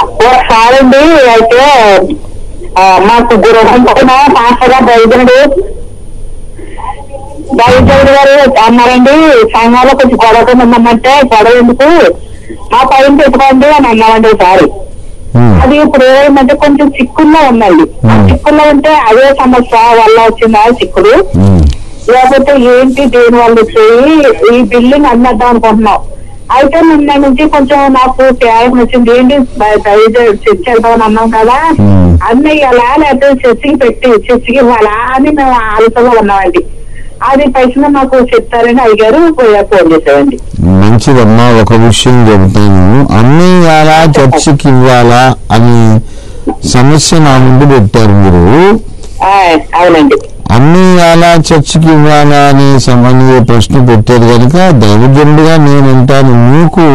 ఒకసారి అండి అయితే ఆ, మాకు గృహం పైన పాస్టర్గా బయలుదేరుడు బయలుదేరుడు గారు అన్నారండి సంఘంలో కొంచెం గొడవ ఉందమ్మంటే గొడవ ఎందుకు మా పైన పెట్టుకోండి అని అన్నామండి ఒకసారి ఉమ్, అది ఇప్పుడు ఏమంటే కొంచెం చిక్కుల్లో ఉందండి ఆ Hmm. చిక్కుల్లో ఉంటే అదే సమస్య వల్ల వచ్చిందా చిక్కుడు ఉమ్, లేకపోతే ఏంటి దేని వల్ల వచ్చాయి ఈ బిల్డింగ్ అమ్మేద్దాం అనుకుంటున్నాం అయితే నిన్న నుంచి కొంచెం నాకు తేడా వచ్చింది ఏంటి చర్చ వెళ్దామని అన్నాం కదా Hmm. అన్నయ్య ఎలా లేకపోతే చర్చికి పెట్టి చర్చికి ఇవ్వాలా అని మేము ఆలోచనలో ఉన్నామండి అది పైసలు మాకు చెప్తారని అడిగారు ఫోన్ చేశారండి మంచిదమ్మా ఒక విషయం చెబుతాను అన్ని ఇవ్వాలా చర్చికి ఇవ్వాలా అని సమస్య నా ముందు పెట్టారు మీరు ఆ, అవునండి అన్ని ఇవ్వాలా చర్చికి ఇవ్వాలా అని సంబంధించిన ప్రశ్న పెట్టారు కనుక దైవజనుడిగా నేను అంటాను మీకు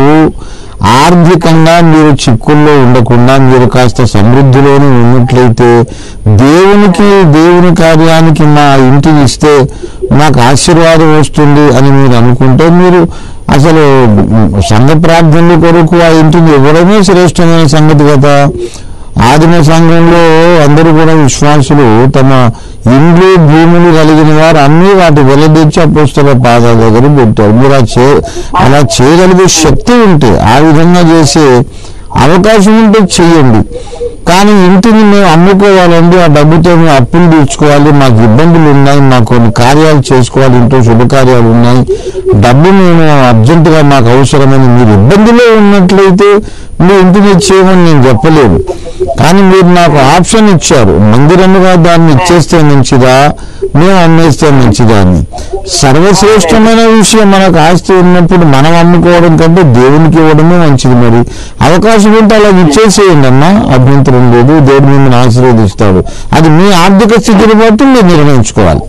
ఆర్థికంగా మీరు చిక్కుల్లో ఉండకుండా మీరు కాస్త సమృద్ధిలోనే ఉన్నట్లయితే దేవునికి దేవుని కార్యానికి మా ఇంటిని ఇస్తే నాకు ఆశీర్వాదం వస్తుంది అని మీరు అనుకుంటే మీరు అసలు సంఘ ప్రార్థనల కొరకు ఆ ఇంటిని ఇవ్వడమే శ్రేష్టమైన సంగతి కదా ఆదిమ సంఘంలో అందరూ కూడా విశ్వాసులు తమ ఇండ్లు భూములు కలిగిన వారు అన్ని వాటి వెలదెచ్చి అపోస్తల పాదాల దగ్గర పెట్టారు మీరు ఆ చే అలా చేయగలిగే శక్తి ఉంటే ఆ విధంగా చేసే అవకాశం ఉంటే చెయ్యండి కానీ ఇంటిని మేము అమ్ముకోవాలండి ఆ డబ్బుతో మేము అప్పులు తీర్చుకోవాలి మాకు ఇబ్బందులు ఉన్నాయి మాకు కొన్ని కార్యాలు చేసుకోవాలి ఇంట్లో శుభకార్యాలు ఉన్నాయి డబ్బు మేము అర్జెంటుగా మాకు అవసరమని మీరు ఇబ్బందిలో ఉన్నట్లయితే మీ ఇంటిని ఇచ్చేయమని నేను చెప్పలేదు కానీ మీరు నాకు ఆప్షన్ ఇచ్చారు మందిరముగా దాన్ని ఇచ్చేస్తే మంచిదా మేము అమ్మేస్తే మంచిదా అని సర్వశ్రేష్టమైన విషయం మనకు ఆస్తి ఉన్నప్పుడు మనం అమ్ముకోవడం కంటే దేవునికి ఇవ్వడమే మంచిది మరి అవకాశం ఉంటే అలా ఇచ్చేసేయండి అమ్మా అభ్యంతరం లేదు దేవుడు మిమ్మల్ని ఆశీర్వదిస్తాడు అది మీ ఆర్థిక స్థితిని బట్టి మీరు నిర్ణయించుకోవాలి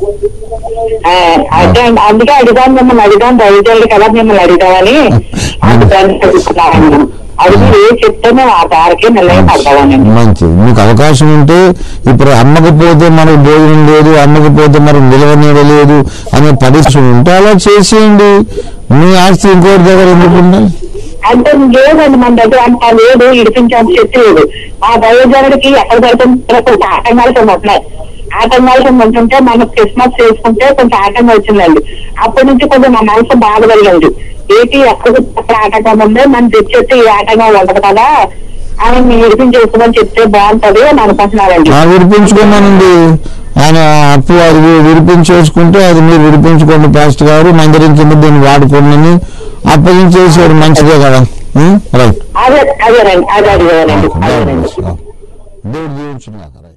ఆ, అయితే అందుకే అడిగాను మిమ్మల్ని అడిగాను దయచేయాలి కదా మిమ్మల్ని అడిగామని అందుకని చెప్తున్నాను అది మీరు ఏ చెప్తే మేము ఆ దారికి నిర్ణయం పడతామనండి మంచిది మీకు అవకాశం ఉంటే ఇప్పుడు అమ్మకపోతే మనకు భోజనం లేదు అమ్మకపోతే మనకు నిలవ నీడ లేదు అనే పరిస్థితి ఉంటే అలా చేసేయండి మీ ఆస్తి ఇంకోటి దగ్గర ఎందుకు ఉండాలి అంటే లేదండి మన దగ్గర అంత లేదు ఇడిపించాల్సి శక్తి లేదు ఆ దైవజనుడికి ఎక్కడ పడుతుంటే కొంచెం ఆటంకాలు కొన్ని ఉంటున్నాయి ఆటంకాలు కొన్ని ఉంటుంటే మనం క్రిస్మస్ చేసుకుంటే కొంచెం ఆటంకం వచ్చిందండి అప్పటి నుంచి కొంచెం నా మనసు బాధ కలిగింది ఏంటి ఎక్కడ అక్కడ ఆటంకం ఉంది మనం తెచ్చేస్తే ఈ ఆటంకం ఉండదు కదా అని మీరు ఇడిపించేసుకోమని చెప్తే బాగుంటది అని అనుకుంటున్నారండి ఆ విడిపించుకోమనండి ఆయన అప్పు అది విడిపించేసుకుంటే అది మీరు విడిపించుకోండి పాస్ట్ గారు మందిరం కింద దీన్ని వాడుకోండి అప్పగించేసారు మంచిదే కదా ఉం? రైట్ అదే అదేనండి అదే అడిగానండి అదేనండి దేవుడు దీవించుగాక. రైట్